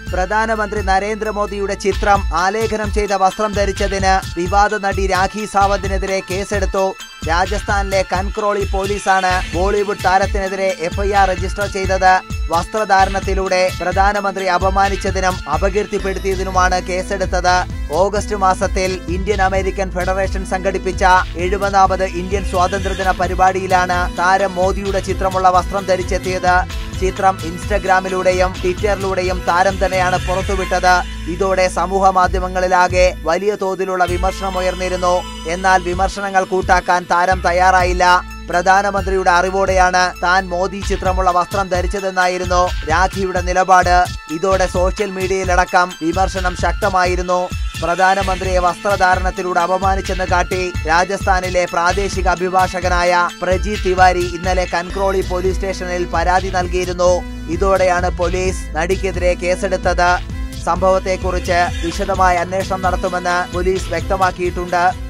പ്രധാനമന്ത്രി നരേന്ദ്രമോദിയുടെ ചിത്രം ആലേഖനം ചെയ്ത വസ്ത്രം ധരിച്ചതിന് വിവാദ നടി രാഖി സാവന്തിനെതിരെ കേസെടുത്തു രാജസ്ഥാനിലെ കൻക്രോളി പോലീസാണ് ബോളിവുഡ് താരത്തിനെതിരെ എഫ്ഐആർ രജിസ്റ്റർ ചെയ്തത് വസ്ത്രധാരണത്തിലൂടെ പ്രധാനമന്ത്രി അപമാനിച്ചതിനും അപകീർത്തിപ്പെടുത്തിയതിനുമാണ് കേസെടുത്തത് ഓഗസ്റ്റ് മാസത്തിൽ ഇന്ത്യൻ അമേരിക്കൻ ഫെഡറേഷൻ സംഘടിപ്പിച്ച എഴുപതാമത് ഇന്ത്യൻ സ്വാതന്ത്ര്യദിന പരിപാടിയിലാണ് താരം മോദിയുടെ ചിത്രമുള്ള വസ്ത്രം ധരിച്ചെത്തിയത് ചിത്രം ഇൻസ്റ്റഗ്രാമിലൂടെയും ട്വിറ്ററിലൂടെയും താരം തന്നെയാണ് പുറത്തുവിട്ടത് ഇതോടെ സമൂഹ മാധ്യമങ്ങളിലാകെ വലിയ തോതിലുള്ള വിമർശനം ഉയർന്നിരുന്നു എന്നാൽ വിമർശനങ്ങൾ കൂട്ടാക്കാൻ താരം തയ്യാറായില്ല പ്രധാനമന്ത്രിയുടെ അറിവോടെയാണ് താൻ മോദി ചിത്രമുള്ള വസ്ത്രം ധരിച്ചതെന്നായിരുന്നു രാഖിയുടെ നിലപാട് ഇതോടെ സോഷ്യൽ മീഡിയയിലടക്കം വിമർശനം ശക്തമായിരുന്നു പ്രധാനമന്ത്രിയെ വസ്ത്രധാരണത്തിലൂടെ അപമാനിച്ചെന്ന് കാട്ടി രാജസ്ഥാനിലെ പ്രാദേശിക അഭിഭാഷകനായ പ്രജി തിവാരി ഇന്നലെ കൻക്രോളി പോലീസ് സ്റ്റേഷനിൽ പരാതി നൽകിയിരുന്നു ഇതോടെയാണ് പോലീസ് നടിക്കെതിരെ കേസെടുത്തത് സംഭവത്തെക്കുറിച്ച് വിശദമായ അന്വേഷണം നടത്തുമെന്ന് പോലീസ് വ്യക്തമാക്കിയിട്ടുണ്ട്